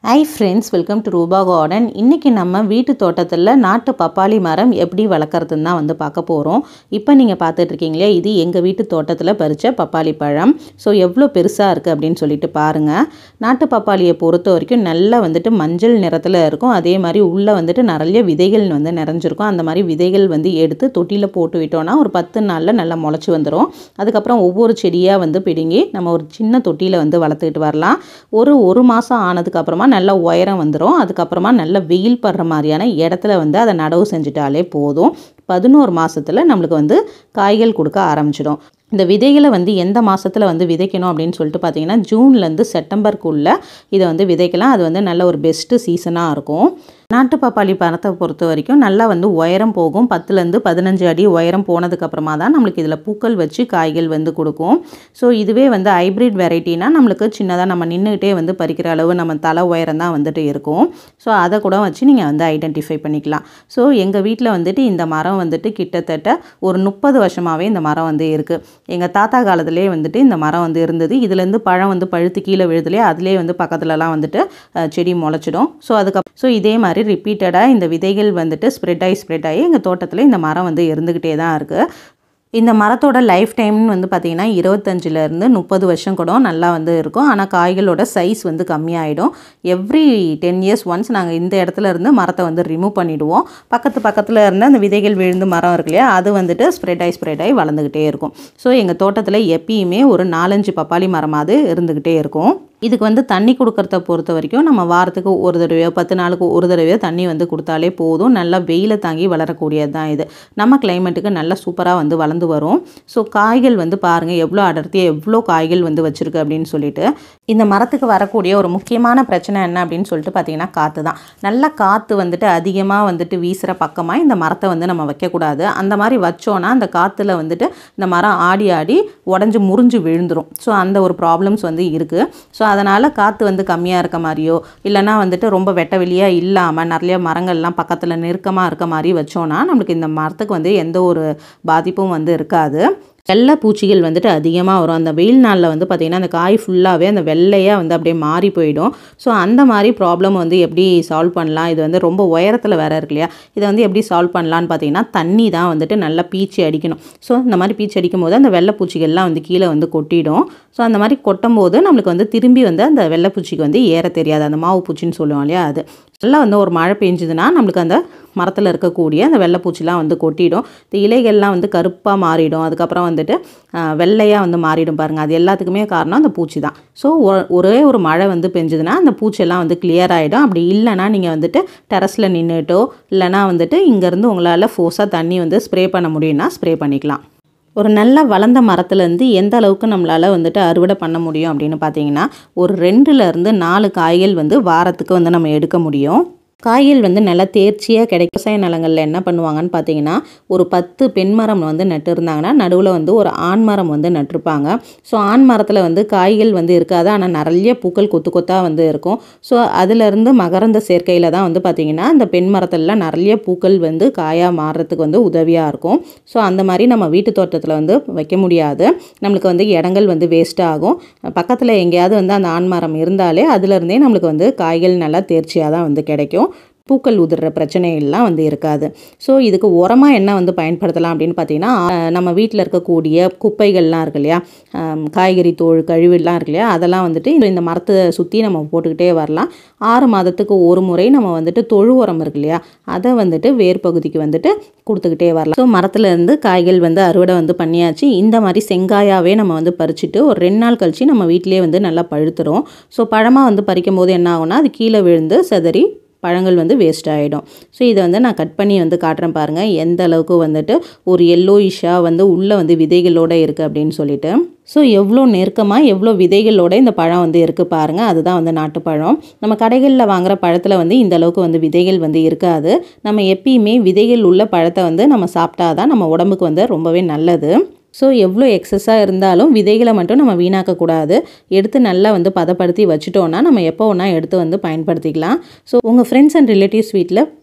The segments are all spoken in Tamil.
high friends welcome to Rupa garden இன்றைக்கி நம்ம வீட்டு தோட்டத்தில் நாட்டு பப்பாளி மரம் எப்படி வளர்க்குறதுன்னு தான் வந்து பார்க்க போகிறோம் இப்போ நீங்கள் பார்த்துட்டு இருக்கீங்களே இது எங்கள் வீட்டு தோட்டத்தில் பறித்த பப்பாளி பழம் ஸோ எவ்வளோ பெருசாக இருக்குது அப்படின்னு சொல்லிட்டு பாருங்கள் நாட்டு பப்பாளியை பொறுத்த வரைக்கும் நல்லா வந்துட்டு மஞ்சள் நிறத்தில் இருக்கும் அதே மாதிரி உள்ளே வந்துட்டு நிறைய விதைகள் வந்து நிறைஞ்சிருக்கும் அந்த மாதிரி விதைகள் வந்து எடுத்து தொட்டியில் போட்டு விட்டோன்னா ஒரு பத்து நாளில் நல்லா முளைச்சி வந்துடும் அதுக்கப்புறம் ஒவ்வொரு செடியாக வந்து பிடுங்கி நம்ம ஒரு சின்ன தொட்டியில் வந்து வளர்த்துக்கிட்டு வரலாம் ஒரு ஒரு மாதம் ஆனதுக்கப்புறமா நல்ல உயரம் வந்துடும் அதுக்கப்புறமா நல்ல வெயில் படுற மாதிரியான இடத்துல வந்து அதை நடவு செஞ்சுட்டாலே போதும் பதினோரு மாதத்தில் நம்மளுக்கு வந்து காய்கள் கொடுக்க ஆரம்பிச்சிடும் இந்த விதைகளை வந்து எந்த மாதத்தில் வந்து விதைக்கணும் அப்படின்னு சொல்லிட்டு பார்த்தீங்கன்னா ஜூன்லேருந்து செப்டம்பருக்குள்ளே இதை வந்து விதைக்கலாம் அது வந்து நல்ல ஒரு பெஸ்ட்டு சீசனாக இருக்கும் நாட்டு பப்பாளி பழத்தை பொறுத்த வரைக்கும் நல்லா வந்து உயரம் போகும் பத்துலேருந்து பதினஞ்சு அடி உயரம் போனதுக்கப்புறமா தான் நம்மளுக்கு இதில் பூக்கள் வச்சு காய்கள் வந்து கொடுக்கும் ஸோ இதுவே வந்து ஹைப்ரிட் வெரைட்டினா நம்மளுக்கு சின்னதாக நம்ம நின்றுக்கிட்டே வந்து பறிக்கிற அளவு நம்ம தலை உயரம் தான் வந்துட்டு இருக்கும் ஸோ அதை கூட வச்சு நீங்கள் வந்து ஐடென்டிஃபை பண்ணிக்கலாம் ஸோ எங்கள் வீட்டில் வந்துட்டு இந்த மரம் வந்துட்டு கிட்டத்தட்ட ஒரு முப்பது வருஷமாகவே இந்த மரம் வந்து இருக்குது எங்கள் தாத்தா காலத்திலே வந்துட்டு இந்த மரம் வந்து இருந்தது இதுலேருந்து பழம் வந்து பழுத்து கீழே விழுதுலேயே அதிலே வந்து பக்கத்துலலாம் வந்துட்டு அஹ், செடி முளைச்சிடும் ஸோ அதுக்கப்புறம் ஸோ இதே மாதிரி ரிப்பீட்டடாக இந்த விதைகள் வந்துட்டு ஸ்ப்ரெட் ஆகி ஸ்ப்ரெட் ஆகி எங்கள் தோட்டத்தில் இந்த மரம் வந்து இருந்துக்கிட்டே தான் இருக்குது இந்த மரத்தோட லைஃப் டைம்னு வந்து பார்த்திங்கன்னா இருபத்தஞ்சிலேருந்து முப்பது வருஷம் கூட நல்லா வந்து இருக்கும் ஆனால் காய்களோட சைஸ் வந்து கம்மியாயிடும் எவ்ரி டென் இயர்ஸ் ஒன்ஸ் நாங்கள் இந்த இடத்துல இருந்து மரத்தை வந்து ரிமூவ் பண்ணிவிடுவோம் பக்கத்து பக்கத்தில் இருந்து அந்த விதைகள் விழுந்து மரம் இருக்கு இல்லையா அது வந்துட்டு ஸ்ப்ரெட் ஆகி ஸ்ப்ரெட் ஆகி வளர்ந்துக்கிட்டே இருக்கும் ஸோ எங்கள் தோட்டத்தில் எப்பயுமே ஒரு நாலஞ்சு பப்பாளி மரமாவது இருந்துக்கிட்டே இருக்கும் இதுக்கு வந்து தண்ணி கொடுக்கறத பொறுத்த வரைக்கும் நம்ம வாரத்துக்கு ஒரு தடவையோ பத்து நாளுக்கு ஒரு தடவையோ தண்ணி வந்து கொடுத்தாலே போதும் நல்லா வெயிலை தாங்கி வளரக்கூடியது தான் இது நம்ம கிளைமேட்டுக்கு நல்லா சூப்பராக வந்து வளர்ந்து வரும் ஸோ காய்கள் வந்து பாருங்கள் எவ்வளோ அடர்த்தியாக எவ்வளோ காய்கள் வந்து வச்சுருக்கு அப்படின்னு சொல்லிட்டு இந்த மரத்துக்கு வரக்கூடிய ஒரு முக்கியமான பிரச்சனை என்ன அப்படின்னு சொல்லிட்டு பார்த்தீங்கன்னா காற்று தான் நல்லா காற்று வந்துட்டு அதிகமாக வந்துட்டு வீசுகிற பக்கமாக இந்த மரத்தை வந்து நம்ம வைக்கக்கூடாது அந்த மாதிரி வச்சோன்னா அந்த காற்றுல வந்துட்டு இந்த மரம் ஆடி ஆடி உடஞ்சி முறிஞ்சு விழுந்துரும் ஸோ அந்த ஒரு ப்ராப்ளம்ஸ் வந்து இருக்குது ஸோ அதனால் காற்று வந்து கம்மியாக இருக்க மாதிரியோ இல்லைனா வந்துட்டு ரொம்ப வெட்ட வெளியாக இல்லாமல் நிறைய மரங்கள்லாம் பக்கத்தில் நெருக்கமாக இருக்க மாதிரி வச்சோன்னா நம்மளுக்கு இந்த மரத்துக்கு வந்து எந்த ஒரு பாதிப்பும் வந்து இருக்காது வெள்ளை பூச்சிகள் வந்துட்டு அதிகமாக வரும் அந்த வெயில் நாளில் வந்து பார்த்திங்கன்னா அந்த காய் ஃபுல்லாகவே அந்த வெள்ளையாக வந்து அப்படியே மாறி போயிடும் ஸோ அந்த மாதிரி ப்ராப்ளம் வந்து எப்படி சால்வ் பண்ணலாம் இது வந்து ரொம்ப உயரத்தில் வேறு இருக்கு இல்லையா இதை வந்து எப்படி சால்வ் பண்ணலான்னு பார்த்தீங்கன்னா தண்ணி தான் வந்துட்டு நல்லா பீச்சி அடிக்கணும் ஸோ இந்த மாதிரி பீச்சி அடிக்கும் போது அந்த வெள்ளை பூச்சிகள்லாம் வந்து கீழே வந்து கொட்டிடும் ஸோ அந்த மாதிரி கொட்டும் போது நம்மளுக்கு வந்து திரும்பி வந்து அந்த வெள்ளை பூச்சிக்கு வந்து ஏற தெரியாது அந்த மாவு பூச்சின்னு சொல்லுவோம் இல்லையா அது நல்லா வந்து ஒரு மழை பெஞ்சுதுன்னா நம்மளுக்கு அந்த மரத்தில் இருக்கக்கூடிய அந்த வெள்ளைப்பூச்சிலாம் வந்து கொட்டிடும் இந்த இலைகள்லாம் வந்து கருப்பாக மாறிடும் அதுக்கப்புறம் வந்துட்டு ஆஹ், வெள்ளையாக வந்து மாறிடும் பாருங்கள் அது எல்லாத்துக்குமே காரணம் அந்த பூச்சி தான் ஸோ ஒரே ஒரு மழை வந்து பெஞ்சுதுன்னா அந்த பூச்செல்லாம் வந்து கிளியர் ஆகிடும் அப்படி இல்லைன்னா நீங்கள் வந்துட்டு டெரஸில் நின்றுட்டோ இல்லைனா வந்துட்டு இங்கேருந்து உங்களால் ஃபோர்ஸாக தண்ணி வந்து ஸ்ப்ரே பண்ண முடியும்னா ஸ்ப்ரே பண்ணிக்கலாம் ஒரு நல்ல வளர்ந்த மரத்துலேருந்து எந்த அளவுக்கு நம்மளால் வந்துட்டு அறுவடை பண்ண முடியும் அப்படின்னு பார்த்தீங்கன்னா ஒரு ரெண்டுலேருந்து நாலு காய்கள் வந்து வாரத்துக்கு வந்து நம்ம எடுக்க முடியும் காய்கள் வந்து நல்லா தேர்ச்சியாக கிடைக்கும் விவசாய நிலங்களில் என்ன பண்ணுவாங்கன்னு பார்த்தீங்கன்னா ஒரு பத்து பெண் மரம் வந்து நட்டுருந்தாங்கன்னா நடுவில் வந்து ஒரு ஆண் மரம் வந்து நட்டிருப்பாங்க ஸோ ஆண் மரத்தில் வந்து காய்கள் வந்து இருக்காது ஆனால் நிறைய பூக்கள் கொத்து கொத்தாக வந்து இருக்கும் ஸோ அதிலிருந்து மகரந்த சேர்க்கையில் தான் வந்து பார்த்திங்கன்னா இந்த பெண் மரத்துலலாம் நிறைய பூக்கள் வந்து காயாக மாறுறதுக்கு வந்து உதவியாக இருக்கும் ஸோ அந்த மாதிரி நம்ம வீட்டு தோட்டத்தில் வந்து வைக்க முடியாது நம்மளுக்கு வந்து இடங்கள் வந்து வேஸ்ட் ஆகும் பக்கத்தில் எங்கேயாவது வந்து அந்த ஆண் மரம் இருந்தாலே அதுலேருந்தே நம்மளுக்கு வந்து காய்கள் நல்லா தேர்ச்சியாக தான் வந்து கிடைக்கும் பூக்கள் உதிர்ற பிரச்சனைகள்லாம் வந்து இருக்காது ஸோ இதுக்கு உரமாக என்ன வந்து பயன்படுத்தலாம் அப்படின்னு பார்த்தீங்கன்னா ஆஹ், நம்ம வீட்டில் இருக்கக்கூடிய குப்பைகள்லாம் இருக்கு இல்லையா ஆம், காய்கறி தோல் கழிவுலாம் இருக்கு இல்லையா அதெல்லாம் வந்துட்டு இந்த- இந்த மரத்தை சுற்றி நம்ம போட்டுக்கிட்டே வரலாம் ஆறு மாதத்துக்கு ஒரு முறை நம்ம வந்துட்டு தொழு உரம் இருக்கு இல்லையா அதை வந்துட்டு வேர் பகுதிக்கு வந்துட்டு கொடுத்துக்கிட்டே வரலாம் ஸோ மரத்துல இருந்து காய்கள் வந்து அறுவடை வந்து பண்ணியாச்சு இந்த மாதிரி செங்காயாவே நம்ம வந்து பறிச்சுட்டு ஒரு ரெண்டு நாள் கழிச்சு நம்ம வீட்டிலேயே வந்து நல்லா பழுத்துரும் ஸோ பழமாக வந்து பறிக்கும் போது என்ன ஆகும்னா அது கீழே விழுந்து செதறி பழங்கள் வந்து வேஸ்ட் ஆகிடும் ஸோ இதை வந்து நான் கட் பண்ணி வந்து காட்டுறேன் பாருங்கள் எந்த அளவுக்கு வந்துட்டு ஒரு எல்லோயிஷாக வந்து உள்ளே வந்து விதைகளோட இருக்குது அப்படின்னு சொல்லிட்டு ஸோ எவ்வளோ நெருக்கமாக எவ்வளோ விதைகளோட இந்த பழம் வந்து இருக்குது பாருங்கள் அதுதான் வந்து நாட்டுப்பழம் நம்ம கடைகளில் வாங்குற பழத்தில் வந்து இந்த அளவுக்கு வந்து விதைகள் வந்து இருக்காது நம்ம எப்பயுமே விதைகள் உள்ள பழத்தை வந்து நம்ம சாப்பிட்டாதான் நம்ம உடம்புக்கு வந்து ரொம்பவே நல்லது ஸோ எவ்வளோ எக்ஸஸாக இருந்தாலும் விதைகளை மட்டும் நம்ம வீணாக்கக்கூடாது எடுத்து நல்லா வந்து பதப்படுத்தி வச்சுட்டோன்னா நம்ம எப்போ ஒன்றா எடுத்து வந்து பயன்படுத்திக்கலாம் ஸோ உங்கள் ஃப்ரெண்ட்ஸ் அண்ட் ரிலேட்டிவ்ஸ் வீட்டில்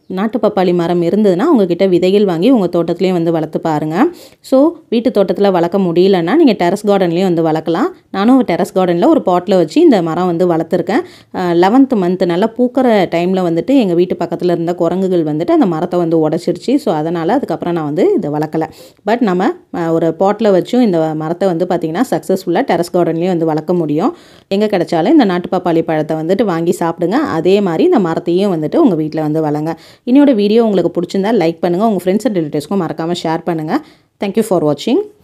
நாட்டு பப்பாளி மரம் இருந்ததுன்னா உங்ககிட்ட விதைகள் வாங்கி உங்கள் தோட்டத்துலேயும் வந்து வளர்த்து பாருங்கள் ஸோ வீட்டு தோட்டத்தில் வளர்க்க முடியலன்னா நீங்கள் டெரஸ் கார்டன்லேயும் வந்து வளர்க்கலாம் நானும் டெரஸ் கார்டனில் ஒரு பாட்டில் வச்சு இந்த மரம் வந்து வளர்த்துருக்கேன் லெவன்த் மந்த் நல்லா பூக்கிற டைமில் வந்துட்டு எங்கள் வீட்டு பக்கத்தில் இருந்த குரங்குகள் வந்துட்டு அந்த மரத்தை வந்து உடச்சிருச்சு ஸோ அதனால் அதுக்கப்புறம் நான் வந்து இதை வளர்க்கலை பட் நம்ம அஹ், ஒரு பாட்டில் வச்சும் இந்த மரத்தை வந்து பார்த்திங்கன்னா சக்ஸஸ்ஃபுல்லாக டெரஸ் கார்டன்லேயும் வந்து வளர்க்க முடியும் எங்கே கிடைச்சாலும் இந்த நாட்டு பப்பாளி பழத்தை வந்துட்டு வாங்கி சாப்பிடுங்க அதே மாதிரி இந்த மரத்தையும் வந்துட்டு உங்கள் வீட்டில் வந்து வளங்க இன்னோட வீடியோ உங்களுக்கு பிடிச்சிருந்தா லைக் பண்ணுங்கள் உங்கள் ஃப்ரெண்ட்ஸ் அண்ட் ரிலேட்டிவ்ஸ்க்கும் மறக்காமல் ஷேர் பண்ணுங்கள் தேங்க்யூ ஃபார் வாட்சிங்